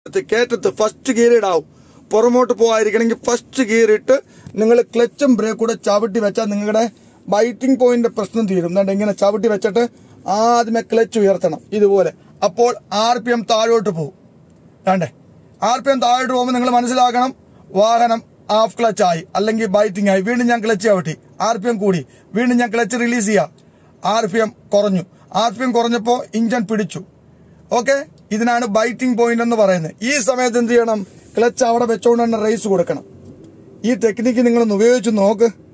കയറ്റത്ത് first gear ഇടാവും പുറമോട്ട് പോകാതിരിക്കണമെങ്കിൽ ഫസ്റ്റ് ഗിയർ ഇട്ട് നിങ്ങൾ ക്ലച്ചും ബ്രേക്കും കൂടെ ചവിട്ടി വെച്ചാൽ നിങ്ങളുടെ ബൈറ്റിംഗ് പോയിന്റ് പ്രശ്നം തീരും എന്നിട്ട് ഇങ്ങനെ ചവിട്ടി വെച്ചിട്ട് ആദ്യമേ ക്ലച്ച് ഉയർത്തണം ഇതുപോലെ അപ്പോൾ ആർ പി എം താഴോട്ട് പോകും കണ്ടേ ആർ പി എം താഴോട്ട് പോകുമ്പോൾ നിങ്ങൾ മനസ്സിലാക്കണം വാഹനം ഹാഫ് ക്ലച്ച് ആയി അല്ലെങ്കിൽ ബൈറ്റിംഗ് ആയി വീണ്ടും ഞാൻ ക്ലച്ച് ചവിട്ടി ആർ പി എം കൂടി വീണ്ടും ഞാൻ ക്ലച്ച് റിലീസ് ചെയ്യാം ആർ പി എം കുറഞ്ഞു ആർ പി എം കുറഞ്ഞപ്പോൾ ഇഞ്ചൻ പിടിച്ചു ഓക്കെ ഇതിനാണ് ബൈറ്റിംഗ് പോയിന്റ് എന്ന് പറയുന്നത് ഈ സമയത്ത് എന്ത് ചെയ്യണം ക്ലച്ച് അവിടെ വെച്ചുകൊണ്ട് തന്നെ റേസ് കൊടുക്കണം ഈ ടെക്നിക്ക് നിങ്ങളൊന്ന് ഉപയോഗിച്ച് നോക്ക്